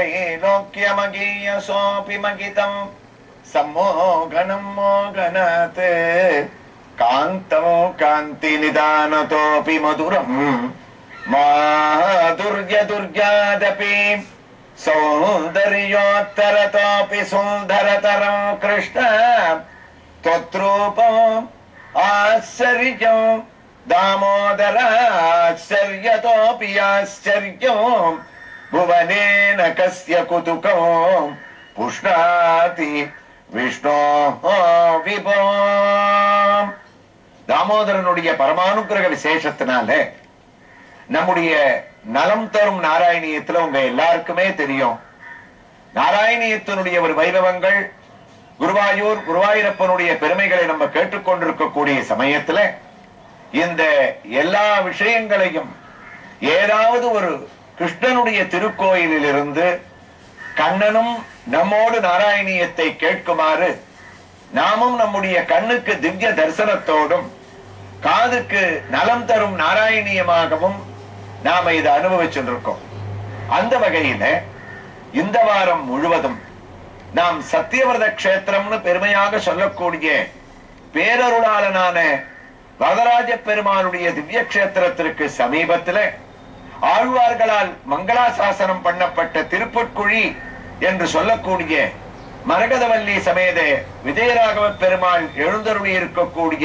त्रैलोक्यमगीयसोऽपि मगितम् सम्मोहनं मोहनात् कान्तं कान्तिनिदानतोऽपि मधुरम् माधुर्यदुर्गादपि सौन्दर्योत्तरतोऽपि सुन्दरतरं कृष्ण त्वत्रूपम् आश्चर्यम् दामोदराश्चर्यतोऽपि आश्चर्यम् भुवनेन कस्य कुतुको पुष्णाति விஷ்ணோ விபோ தாமோதரனுடைய பரமானுக்கிரக விசேஷத்தினால நம்முடைய நலம் தரும் நாராயணியத்துல உங்க எல்லாருக்குமே தெரியும் நாராயணியத்தினுடைய ஒரு வைபவங்கள் குருவாயூர் குருவாயூரப்பனுடைய பெருமைகளை நம்ம கேட்டுக்கொண்டிருக்கக்கூடிய சமயத்துல இந்த எல்லா விஷயங்களையும் ஏதாவது ஒரு கிருஷ்ணனுடைய திருக்கோயிலில் இருந்து கண்ணனும் நம்மோடு நாராயணியத்தை கேட்குமாறு நாமும் நம்முடைய கண்ணுக்கு திவ்ய தரிசனத்தோடும் காதுக்கு நலம் தரும் நாராயணியமாகவும் நாம இதை அனுபவிச்சுருக்கோம் அந்த வகையில இந்த வாரம் முழுவதும் நாம் சத்தியவிரத கஷேத்திரம்னு பெருமையாக சொல்லக்கூடிய பேரருளாளனான வரதராஜ பெருமானுடைய திவ்ய கஷேத்திரத்திற்கு சமீபத்துல ஆழ்வார்களால் மங்களாசாசனம் பண்ணப்பட்ட திருப்புட்குழி என்று சொல்லக்கூடிய மரகதவல்லி சமேத விஜயராகவ பெருமாள் எழுந்தருளி இருக்கக்கூடிய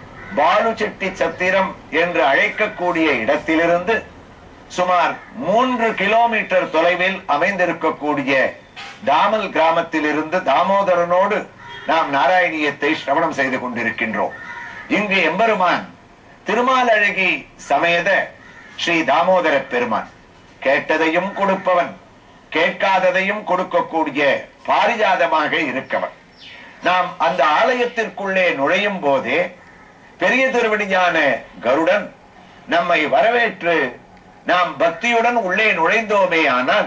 பாலு செட்டி சத்திரம் என்று அழைக்கக்கூடிய இடத்திலிருந்து சுமார் மூன்று கிலோமீட்டர் தொலைவில் அமைந்திருக்கக்கூடிய தாமல் கிராமத்திலிருந்து தாமோதரனோடு நாம் நாராயணியத்தை சிரவணம் செய்து கொண்டிருக்கின்றோம் இங்கு எம்பெருமான் திருமாலழகி சமேத ஸ்ரீ தாமோதர பெருமான் கேட்டதையும் கொடுப்பவன் கேட்காததையும் கொடுக்கக்கூடிய பாரிஜாதமாக இருக்கவன் நாம் அந்த ஆலயத்திற்குள்ளே நுழையும் போதே பெரிய திருவடியான கருடன் நம்மை வரவேற்று நாம் பக்தியுடன் உள்ளே நுழைந்தோமே ஆனால்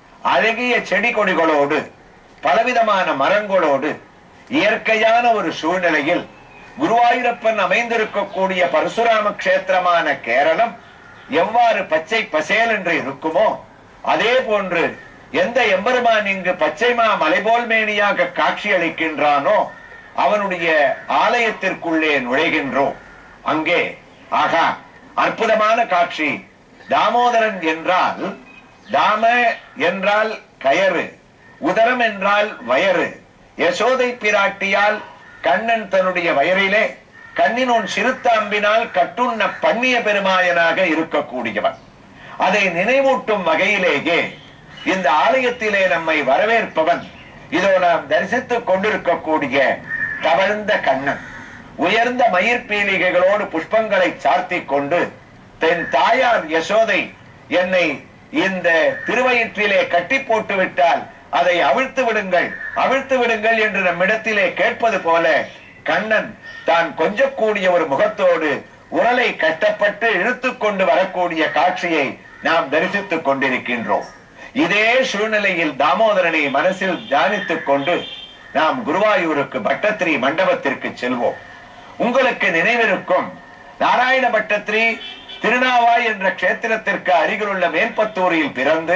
அழகிய செடி கொடிகளோடு பலவிதமான மரங்களோடு இயற்கையான ஒரு சூழ்நிலையில் குருவாயூரப்பன் அமைந்திருக்கக்கூடிய பரசுராம கஷேத்திரமான கேரளம் எவ்வாறு பச்சை பசேல் என்று இருக்குமோ அதே போன்று எந்த எம்பெருமான் இங்கு பச்சைமா மலைபோல் மேனியாக காட்சி அளிக்கின்றானோ அவனுடைய ஆலயத்திற்குள்ளே நுழைகின்றோம் அங்கே ஆகா அற்புதமான காட்சி தாமோதரன் என்றால் தாம என்றால் கயறு உதரம் என்றால் வயறு யசோதை பிராட்டியால் கண்ணன் தன்னுடைய வயரிலே கண்ணினோன் சிறுத்தாம்பினால் கட்டுண்ண பண்ணிய பெருமாயனாக இருக்கக்கூடியவன் அதை நினைவூட்டும் வகையிலேயே இந்த ஆலயத்திலே நம்மை வரவேற்பவன் இதோ நாம் தரிசித்துக் கொண்டிருக்கக்கூடிய தவழ்ந்த கண்ணன் உயர்ந்த மயிர்பீலிகைகளோடு புஷ்பங்களை சார்த்திக் கொண்டு தென் தாயார் யசோதை என்னை இந்த திருவயிற்றிலே கட்டி போட்டு விட்டால் அதை அவிழ்த்து விடுங்கள் அவிழ்த்து விடுங்கள் என்று நம்மிடத்திலே கேட்பது போல கண்ணன் தான் கொஞ்சக்கூடிய ஒரு முகத்தோடு உரலை கட்டப்பட்டு இழுத்துக் கொண்டு வரக்கூடிய காட்சியை நாம் தரிசித்துக் கொண்டிருக்கின்றோம் இதே சூழ்நிலையில் தாமோதரனை மனசில் தியானித்துக் கொண்டு நாம் குருவாயூருக்கு பட்டத்திரி மண்டபத்திற்கு செல்வோம் உங்களுக்கு நினைவிருக்கும் நாராயண பட்டத்திரி திருநாவாய் என்ற கஷேத்திரத்திற்கு அருகிலுள்ள மேல்பத்தூரில் பிறந்து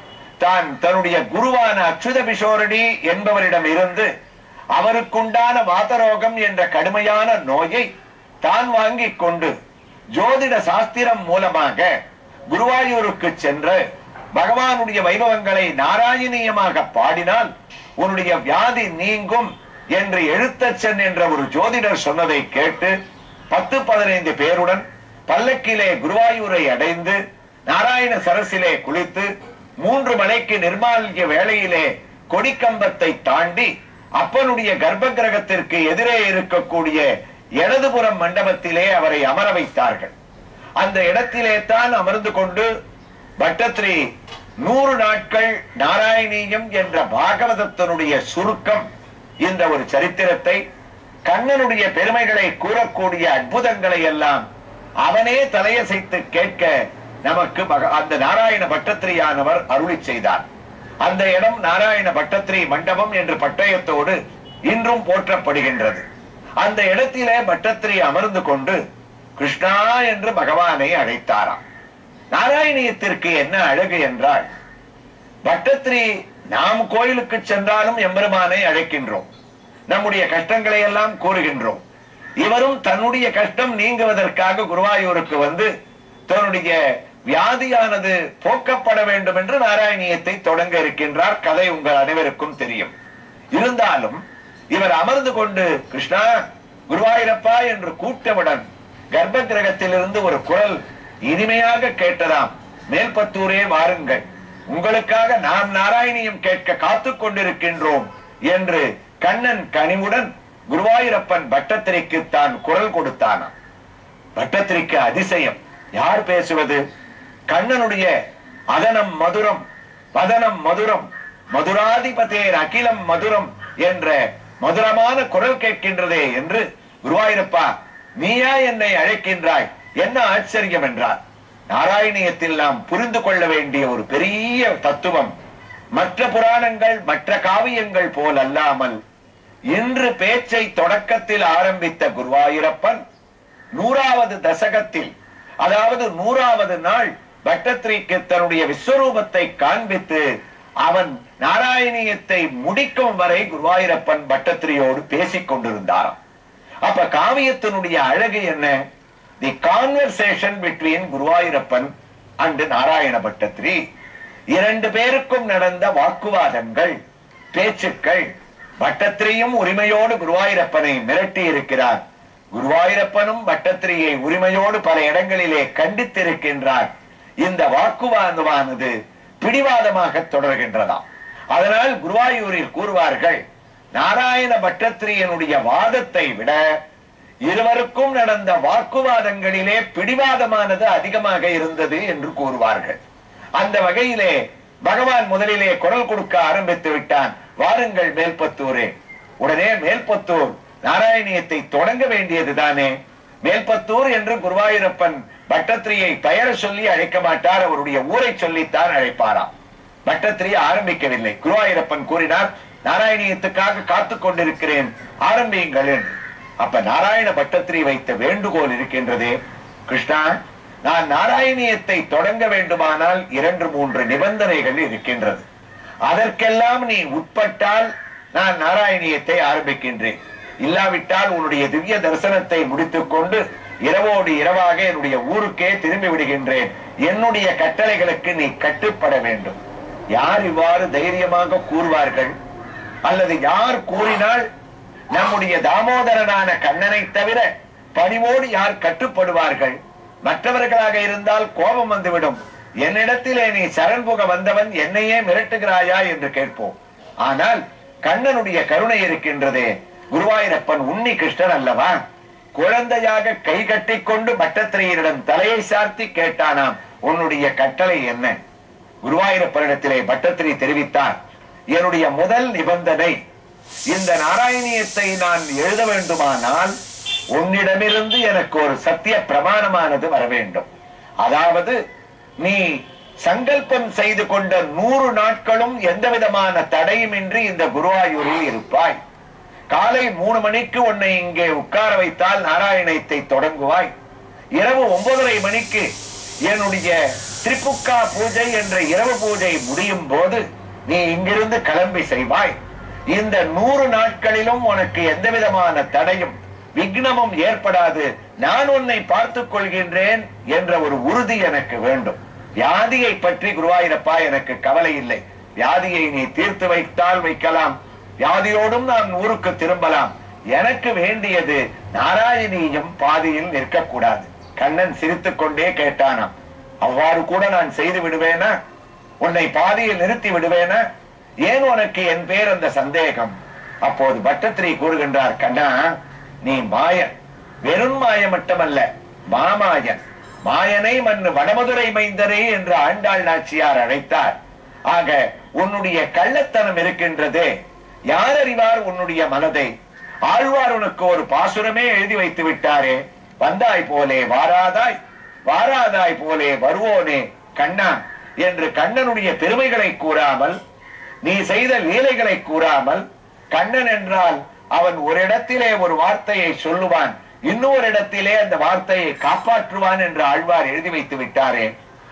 தான் தன்னுடைய குருவான அச்சுத பிஷோரடி என்பவரிடம் இருந்து அவருக்குண்டான வாதரோகம் என்ற கடுமையான நோயை தான் வாங்கிக் கொண்டு ஜோதிட சாஸ்திரம் மூலமாக குருவாயூருக்கு சென்று பகவானுடைய வைபவங்களை நாராயணீயமாக பாடினால் உன்னுடைய வியாதி நீங்கும் என்று எழுத்தச்சன் என்ற ஒரு ஜோதிடர் சொன்னதை கேட்டு பத்து பதினைந்து பேருடன் பல்லக்கிலே குருவாயூரை அடைந்து நாராயண சரசிலே குளித்து மூன்று மலைக்கு நிர்மாலிய வேளையிலே கொடிக்கம்பத்தை தாண்டி அப்பனுடைய கர்ப்ப கிரகத்திற்கு எதிரே இருக்கக்கூடிய இடதுபுறம் மண்டபத்திலே அவரை அமர வைத்தார்கள் அந்த இடத்திலே தான் அமர்ந்து கொண்டு பட்டத்ரி நூறு நாட்கள் நாராயணீயம் என்ற பாகவதத்தினுடைய சுருக்கம் இந்த ஒரு சரித்திரத்தை கண்ணனுடைய பெருமைகளை கூறக்கூடிய அற்புதங்களை எல்லாம் அவனே தலையசைத்து கேட்க நமக்கு பக- அந்த நாராயண பட்டத்திரியானவர் அருளி செய்தார் அந்த இடம் நாராயண பட்டத்திரி மண்டபம் என்று பட்டயத்தோடு இன்றும் போற்றப்படுகின்றது அந்த இடத்திலே பட்டத்திரி அமர்ந்து கொண்டு கிருஷ்ணா என்று பகவானை அழைத்தாராம் நாராயணியத்திற்கு என்ன அழகு என்றால் பட்டத்திரி நாம் கோயிலுக்கு சென்றாலும் எம்பெருமானை அழைக்கின்றோம் நம்முடைய கஷ்டங்களை எல்லாம் கூறுகின்றோம் இவரும் தன்னுடைய கஷ்டம் நீங்குவதற்காக குருவாயூருக்கு வந்து தன்னுடைய வியாதியானது போக்கப்பட வேண்டும் என்று நாராயணியத்தை தொடங்க இருக்கின்றார் கதை உங்கள் அனைவருக்கும் தெரியும் இருந்தாலும் இவர் அமர்ந்து கொண்டு கிருஷ்ணா குருவாயூரப்பா என்று கூட்டவுடன் கர்ப்ப கிரகத்திலிருந்து ஒரு குரல் இனிமையாக கேட்டதாம் மேல்பத்தூரே வாருங்கள் உங்களுக்காக நாம் நாராயணியம் கேட்க காத்துக் கொண்டிருக்கின்றோம் என்று கண்ணன் கனிவுடன் குருவாயூரப்பன் பட்டத்திரிக்கு தான் குரல் கொடுத்தானாம் பட்டத்திரிக்கு அதிசயம் யார் பேசுவது கண்ணனுடைய அதனம் மதுரம் வதனம் மதுரம் மதுராதிபதேர் அகிலம் மதுரம் என்ற மதுரமான குரல் கேட்கின்றதே என்று குருவாயூரப்பா நீயா என்னை அழைக்கின்றாய் என்ன ஆச்சரியம் என்றார் நாராயணியத்தில் நாம் புரிந்து கொள்ள வேண்டிய ஒரு பெரிய தத்துவம் மற்ற புராணங்கள் மற்ற காவியங்கள் போல் அல்லாமல் இன்று பேச்சை தொடக்கத்தில் ஆரம்பித்த குருவாயூரப்பன் நூறாவது தசகத்தில் அதாவது நூறாவது நாள் பட்டத்திரிக்கு தன்னுடைய விஸ்வரூபத்தை காண்பித்து அவன் நாராயணியத்தை முடிக்கும் வரை குருவாயூரப்பன் பட்டத்திரியோடு பேசிக் கொண்டிருந்தாராம் அப்ப காவியத்தினுடைய அழகு என்ன the conversation between Guruvayurappan and Narayana Bhattathiri இரண்டு பேருக்கும் நடந்த வாக்குவாதங்கள் பேச்சுக்கள் பட்டத்திரியும் உரிமையோடு குருவாயூரப்பனை மிரட்டி இருக்கிறார் குருவாயூரப்பனும் பட்டத்திரியை உரிமையோடு பல இடங்களிலே கண்டித்திருக்கின்றார் இந்த வாக்குவாதமானது பிடிவாதமாக தொடர்கின்றதாம் அதனால் குருவாயூரில் கூறுவார்கள் நாராயண பட்டத்திரியனுடைய வாதத்தை விட இருவருக்கும் நடந்த வாக்குவாதங்களிலே பிடிவாதமானது அதிகமாக இருந்தது என்று கூறுவார்கள் அந்த வகையிலே பகவான் முதலிலே குரல் கொடுக்க ஆரம்பித்து விட்டான் வாருங்கள் மேல்பத்தூரே உடனே மேல்பத்தூர் நாராயணியத்தை தொடங்க வேண்டியதுதானே மேல்பத்தூர் என்று குருவாயூரப்பன் பட்டத்திரியை பெயர சொல்லி அழைக்க மாட்டார் அவருடைய ஊரை சொல்லித்தான் அழைப்பாராம் பட்டத்திரி ஆரம்பிக்கவில்லை குருவாயூரப்பன் கூறினார் நாராயணியத்துக்காக காத்துக் கொண்டிருக்கிறேன் ஆரம்பியுங்கள் என்று அப்ப நாராயண பட்டத்திரி வைத்த வேண்டுகோள் இருக்கின்றதே கிருஷ்ணா நான் நாராயணியத்தை தொடங்க வேண்டுமானால் இரண்டு மூன்று நிபந்தனைகள் இருக்கின்றது அதற்கெல்லாம் நீ உட்பட்டால் நான் நாராயணியத்தை ஆரம்பிக்கின்றேன் இல்லாவிட்டால் உன்னுடைய திவ்ய தரிசனத்தை முடித்துக் கொண்டு இரவோடு இரவாக என்னுடைய ஊருக்கே திரும்பி விடுகின்றேன் என்னுடைய கட்டளைகளுக்கு நீ கட்டுப்பட வேண்டும் யார் இவ்வாறு தைரியமாக கூறுவார்கள் அல்லது யார் கூறினால் நம்முடைய தாமோதரனான கண்ணனை தவிர பணிவோடு யார் கட்டுப்படுவார்கள் மற்றவர்களாக இருந்தால் கோபம் வந்துவிடும் என்னிடத்திலே நீ சரண் புக வந்தவன் என்னையே மிரட்டுகிறாயா என்று கேட்போம் ஆனால் கண்ணனுடைய கருணை இருக்கின்றதே குருவாயூரப்பன் உன்னி கிருஷ்ணன் அல்லவா குழந்தையாக கை கட்டிக் கொண்டு பட்டத்திரையரிடம் தலையை சார்த்தி கேட்டானாம் உன்னுடைய கட்டளை என்ன குருவாயூரப்பனிடத்திலே பட்டத்திரி தெரிவித்தார் என்னுடைய முதல் நிபந்தனை இந்த நாராயணியத்தை நான் எழுத வேண்டுமானால் உன்னிடமிருந்து எனக்கு ஒரு சத்திய பிரமாணமானது வர வேண்டும் அதாவது நீ சங்கல்பம் செய்து கொண்ட நூறு நாட்களும் எந்த விதமான தடையுமின்றி இந்த குருவாயூரில் இருப்பாய் காலை மூணு மணிக்கு உன்னை இங்கே உட்கார வைத்தால் நாராயணத்தை தொடங்குவாய் இரவு ஒன்பதரை மணிக்கு என்னுடைய திரிபுக்கா பூஜை என்ற இரவு பூஜை முடியும் போது நீ இங்கிருந்து கிளம்பி செய்வாய் இந்த நூறு நாட்களிலும் உனக்கு எந்த விதமான தடையும் விக்னமும் ஏற்படாது நான் உன்னை பார்த்துக் கொள்கின்றேன் என்ற ஒரு உறுதி எனக்கு வேண்டும் வியாதியை பற்றி குருவாயிரப்பா எனக்கு கவலை இல்லை வியாதியை நீ தீர்த்து வைத்தால் வைக்கலாம் வியாதியோடும் நான் ஊருக்கு திரும்பலாம் எனக்கு வேண்டியது நாராயணியும் பாதியில் நிற்கக்கூடாது கண்ணன் சிரித்துக் கொண்டே கேட்டானாம் அவ்வாறு கூட நான் செய்து விடுவேனா உன்னை பாதியில் நிறுத்தி விடுவேனா ஏன் உனக்கு என் பேர் அந்த சந்தேகம் அப்போது பட்டத்திரி கூறுகின்றார் கண்ணா நீ மாயன் வெறும் மாயம் மட்டுமல்ல மாமாயன் மாயனை மண்ணு வடமதுரை மைந்தரே என்று ஆண்டாள் நாச்சியார் அழைத்தார் ஆக உன்னுடைய கள்ளத்தனம் இருக்கின்றதே யார் அறிவார் உன்னுடைய மனதை ஆழ்வார் உனக்கு ஒரு பாசுரமே எழுதி வைத்து விட்டாரே வந்தாய் போலே வாராதாய் வாராதாய் போலே வருவோனே கண்ணா என்று கண்ணனுடைய பெருமைகளை கூறாமல் நீ செய்த லீலைகளை கூறாமல் கண்ணன் என்றால் அவன் ஒரு இடத்திலே ஒரு வார்த்தையை சொல்லுவான் இன்னொரு இடத்திலே அந்த வார்த்தையை காப்பாற்றுவான் என்று ஆழ்வார் எழுதி வைத்து விட்டாரே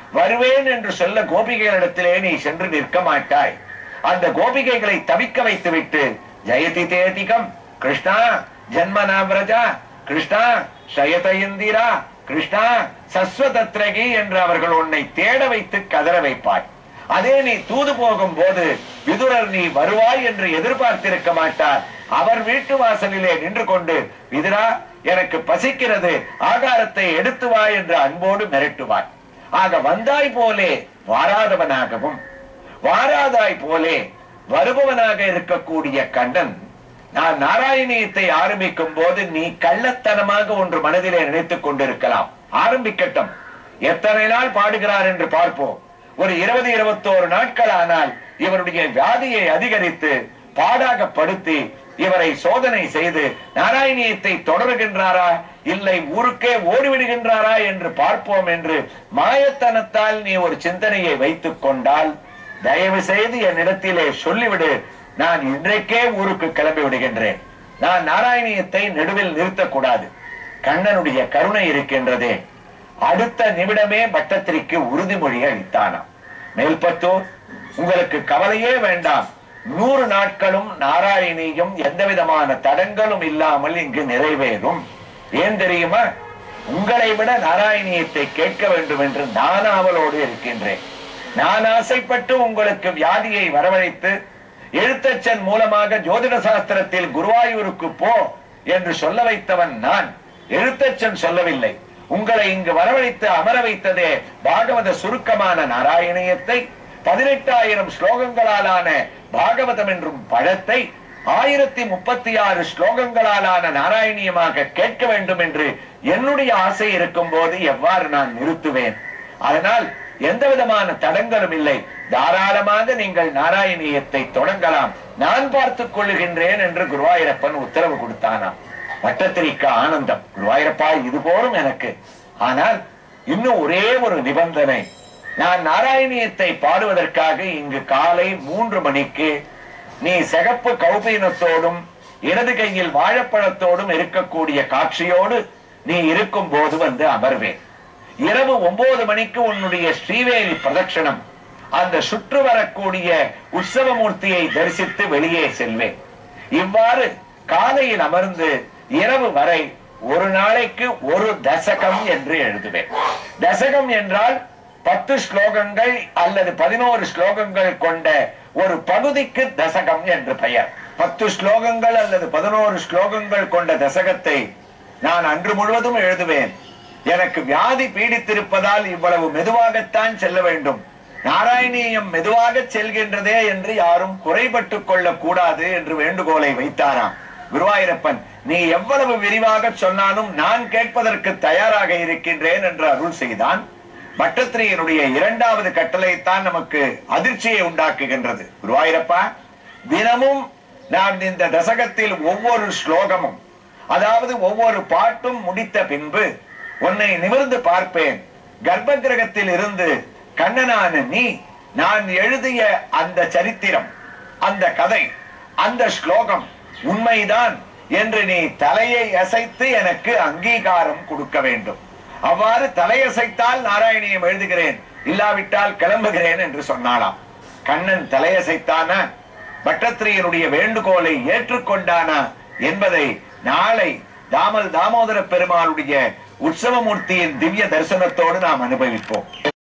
வருவேன் என்று சொல்ல கோபிகைகளிடத்திலே நீ சென்று நிற்க மாட்டாய் அந்த கோபிகைகளை தவிக்க வைத்துவிட்டு ஜெயதி தேதிகம் கிருஷ்ணா ஜன்மனாபிரஜா கிருஷ்ணா சயத இந்திரா கிருஷ்ணா சஸ்வதத்ரகி என்று அவர்கள் உன்னை தேட வைத்து கதற வைப்பாய் அதே நீ தூது போகும் போது விதுரர் நீ வருவாய் என்று எதிர்பார்த்திருக்க மாட்டார் அவர் வீட்டு வாசலிலே நின்று கொண்டு விதுரா எனக்கு பசிக்கிறது ஆகாரத்தை எடுத்து வா என்று அன்போடு மிரட்டுவாய் ஆக வந்தாய் போலே வாராதவனாகவும் வாராதாய் போலே வருபவனாக இருக்கக்கூடிய கண்ணன் நான் நாராயணியத்தை ஆரம்பிக்கும் போது நீ கள்ளத்தனமாக ஒன்று மனதிலே நினைத்துக் கொண்டிருக்கலாம் ஆரம்பிக்கட்டும் எத்தனை நாள் பாடுகிறார் என்று பார்ப்போம் ஒரு இருபது இருபத்தோரு நாட்கள் ஆனால் இவருடைய வியாதியை அதிகரித்து பாடாக படுத்தி இவரை சோதனை செய்து நாராயணியத்தை தொடருகின்றாரா இல்லை ஊருக்கே ஓடிவிடுகின்றாரா என்று பார்ப்போம் என்று மாயத்தனத்தால் நீ ஒரு சிந்தனையை வைத்துக் கொண்டால் தயவு செய்து என்னிடத்திலே சொல்லிவிடு நான் இன்றைக்கே ஊருக்கு கிளம்பி விடுகின்றேன் நான் நாராயணியத்தை நடுவில் நிறுத்தக்கூடாது கண்ணனுடைய கருணை இருக்கின்றதே அடுத்த நிமிடமே பட்டத்திரிக்கு உறுதிமொழி அளித்தானாம் மேல்பத்தூர் உங்களுக்கு கவலையே வேண்டாம் நூறு நாட்களும் நாராயணியும் எந்த விதமான தடங்களும் இல்லாமல் இங்கு நிறைவேறும் ஏன் தெரியுமா உங்களை விட நாராயணியத்தை கேட்க வேண்டும் என்று நான் ஆவலோடு இருக்கின்றேன் நான் ஆசைப்பட்டு உங்களுக்கு வியாதியை வரவழைத்து எழுத்தச்சன் மூலமாக ஜோதிட சாஸ்திரத்தில் குருவாயூருக்கு போ என்று சொல்ல வைத்தவன் நான் எழுத்தச்சன் சொல்லவில்லை உங்களை இங்கு வரவழைத்து அமர வைத்ததே பாகவத சுருக்கமான நாராயணியத்தை பதினெட்டாயிரம் ஸ்லோகங்களாலான பாகவதம் என்றும் பழத்தை ஆயிரத்தி முப்பத்தி ஆறு ஸ்லோகங்களாலான நாராயணியமாக கேட்க வேண்டும் என்று என்னுடைய ஆசை இருக்கும் போது எவ்வாறு நான் நிறுத்துவேன் அதனால் எந்த விதமான தடங்களும் இல்லை தாராளமாக நீங்கள் நாராயணியத்தை தொடங்கலாம் நான் பார்த்துக் கொள்ளுகின்றேன் என்று குருவாயூரப்பன் உத்தரவு கொடுத்தானாம் பட்டத்திரிக்கு ஆனந்தம் குருவாயூரப்பா இது போலும் எனக்கு ஆனால் இன்னும் ஒரே ஒரு நிபந்தனை நான் நாராயணியத்தை பாடுவதற்காக இங்கு காலை மூன்று மணிக்கு நீ சிகப்பு கௌபீனத்தோடும் இடது கையில் வாழைப்பழத்தோடும் இருக்கக்கூடிய காட்சியோடு நீ இருக்கும் போது வந்து அமர்வேன் இரவு ஒன்பது மணிக்கு உன்னுடைய ஸ்ரீவேலி பிரதட்சணம் அந்த சுற்று வரக்கூடிய உற்சவமூர்த்தியை தரிசித்து வெளியே செல்வேன் இவ்வாறு காலையில் அமர்ந்து இரவு வரை ஒரு நாளைக்கு ஒரு தசகம் என்று எழுதுவேன் தசகம் என்றால் பத்து ஸ்லோகங்கள் அல்லது பதினோரு ஸ்லோகங்கள் கொண்ட ஒரு பகுதிக்கு தசகம் என்று பெயர் பத்து ஸ்லோகங்கள் அல்லது பதினோரு ஸ்லோகங்கள் கொண்ட தசகத்தை நான் அன்று முழுவதும் எழுதுவேன் எனக்கு வியாதி பீடித்திருப்பதால் இவ்வளவு மெதுவாகத்தான் செல்ல வேண்டும் நாராயணியம் மெதுவாக செல்கின்றதே என்று யாரும் குறைபட்டுக் கொள்ளக் கூடாது என்று வேண்டுகோளை வைத்தாராம் குருவாயூரப்பன் நீ எவ்வளவு விரிவாக சொன்னாலும் நான் கேட்பதற்கு தயாராக இருக்கின்றேன் என்று அருள் செய்தான் பட்டத்திரியனுடைய இரண்டாவது கட்டளைத்தான் நமக்கு அதிர்ச்சியை உண்டாக்குகின்றது குருவாயூரப்பா தினமும் நான் இந்த தசகத்தில் ஒவ்வொரு ஸ்லோகமும் அதாவது ஒவ்வொரு பாட்டும் முடித்த பின்பு உன்னை நிமிர்ந்து பார்ப்பேன் கர்ப்ப கிரகத்தில் இருந்து கண்ணனான நீ நான் எழுதிய அந்த சரித்திரம் அந்த கதை அந்த ஸ்லோகம் உண்மைதான் என்று நீ தலையை அசைத்து எனக்கு அங்கீகாரம் கொடுக்க வேண்டும் அவ்வாறு தலையசைத்தால் நாராயணியம் எழுதுகிறேன் இல்லாவிட்டால் கிளம்புகிறேன் என்று சொன்னாளாம் கண்ணன் தலையசைத்தானா பட்டத்திரியனுடைய வேண்டுகோளை ஏற்றுக்கொண்டானா என்பதை நாளை தாமல் தாமோதர பெருமாளுடைய உற்சவமூர்த்தியின் திவ்ய தரிசனத்தோடு நாம் அனுபவிப்போம்